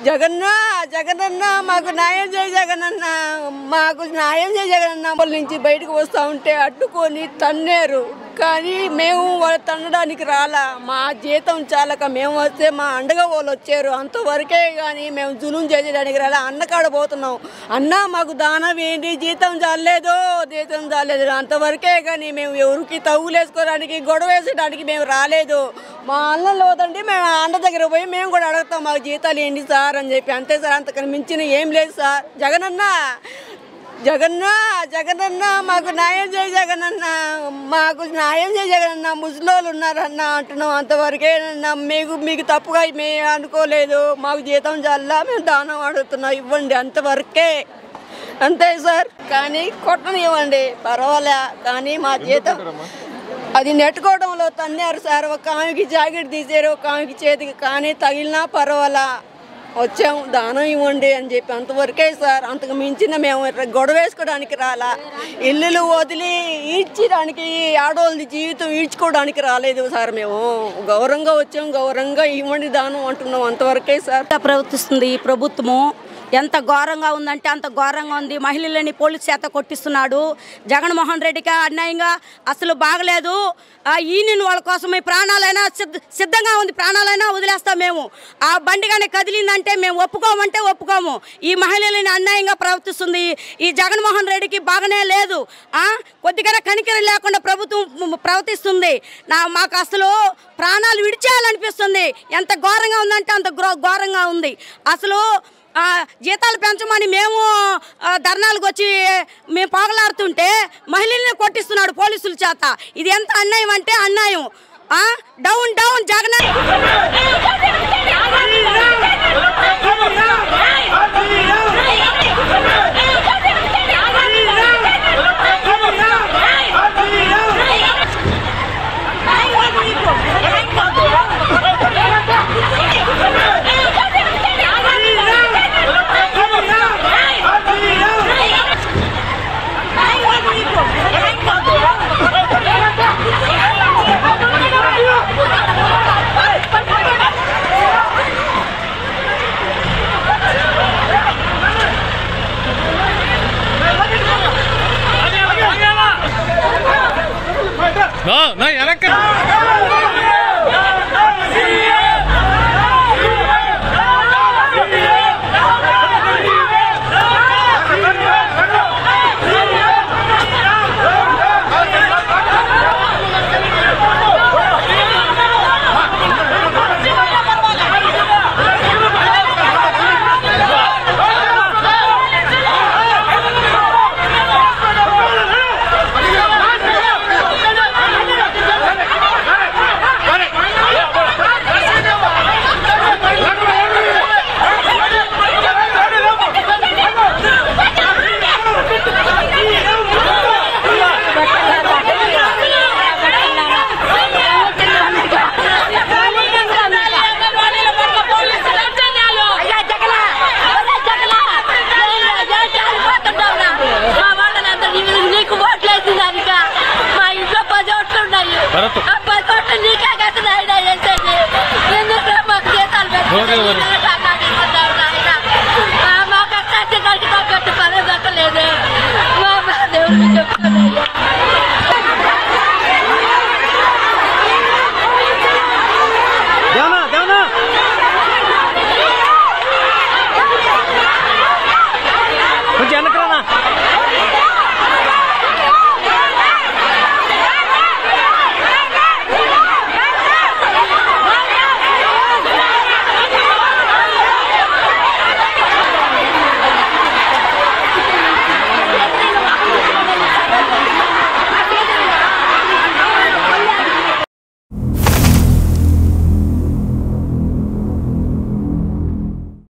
జగన్న జగనన్న మాకు న్యాయం చేయి జగనన్న మాకు న్యాయం చేయి జగనన్న వాళ్ళ నుంచి బయటకు వస్తూ ఉంటే అడ్డుకొని తన్నేరు కానీ మేము వాళ్ళు తన్నడానికి రాలా మా జీతం చాలక మేము వస్తే మా అండగా వాళ్ళు వచ్చారు అంతవరకే కానీ మేము జులుం చేసేదానికి రాలా అన్నకాడ పోతున్నాం అన్న మాకు దానం ఏంటి జీతం చాలేదు జీతం చాలేదు అంతవరకే కానీ మేము ఎవరికి తవ్వులేసుకోవడానికి గొడవ వేసేయడానికి మేము రాలేదు మా అన్నలు పోతుంటే మేము ఆ అన్న దగ్గర పోయి మేము కూడా అడుగుతాం మాకు జీతాలు ఏంటి సార్ అని చెప్పి అంతే సార్ అంతకని మించిన ఏం లేదు సార్ జగనన్న జగన్న జగనన్న మాకు న్యాయం చేయి జగనన్న మాకు న్యాయం చేయి జగనన్న ముసలోళ్ళు ఉన్నారన్న అంటున్నాం అంతవరకేనన్నా మీకు మీకు తప్పుగా మేము అనుకోలేదు మాకు జీతం చల్లా మేము దానం అడుగుతున్నాం ఇవ్వండి అంతవరకే అంతే సార్ కానీ కొట్టనివ్వండి పర్వాలే కానీ మా జీతం అది నెట్టుకోవడంలో తన్నారు సార్ ఒక ఆమెకి జాకెట్ తీసారు ఒక ఆమెకి చేతికి కానీ తగిలినా పర్వాలా వచ్చాము దానం ఇవ్వండి అని చెప్పి అంతవరకే సార్ అంతకు మించిన మేము గొడవ వేసుకోవడానికి రాలా ఇల్లులు వదిలి ఈడ్చడానికి ఆడవాళ్ళ జీవితం ఈడ్చుకోవడానికి రాలేదు సార్ మేము గౌరవంగా వచ్చాము గౌరవంగా ఇవ్వండి దానం అంటున్నాం అంతవరకే సార్ ఎలా ప్రవర్తిస్తుంది ఈ ప్రభుత్వము ఎంత ఘోరంగా ఉందంటే అంత ఘోరంగా ఉంది మహిళలని పోలీస్ చేత కొట్టిస్తున్నాడు జగన్మోహన్ రెడ్డికి అన్యాయంగా అసలు బాగలేదు ఆ ఈయన వాళ్ళ కోసం ఈ ప్రాణాలైనా సిద్ధ సిద్ధంగా ఉంది ప్రాణాలైనా వదిలేస్తాం మేము ఆ బండి కానీ కదిలిందంటే మేము ఒప్పుకోమంటే ఒప్పుకోము ఈ మహిళలని అన్యాయంగా ప్రవర్తిస్తుంది ఈ జగన్మోహన్ రెడ్డికి బాగానే లేదు ఆ కొద్దిగా కనికరం లేకుండా ప్రభుత్వం ప్రవర్తిస్తుంది నా మాకు అసలు ప్రాణాలు విడిచేయాలనిపిస్తుంది ఎంత ఘోరంగా ఉందంటే అంత ఘో- ఘోరంగా ఉంది అసలు ఆ, జీతాలు పెంచమని మేము ఆ, ధర్నాలకు వచ్చి మేము పోగలాడుతుంటే మహిళల్ని కొట్టిస్తున్నాడు పోలీసుల చేత ఇది ఎంత అన్యాయం అంటే అన్యాయం ఆ, డౌన్ డౌన్ జగన్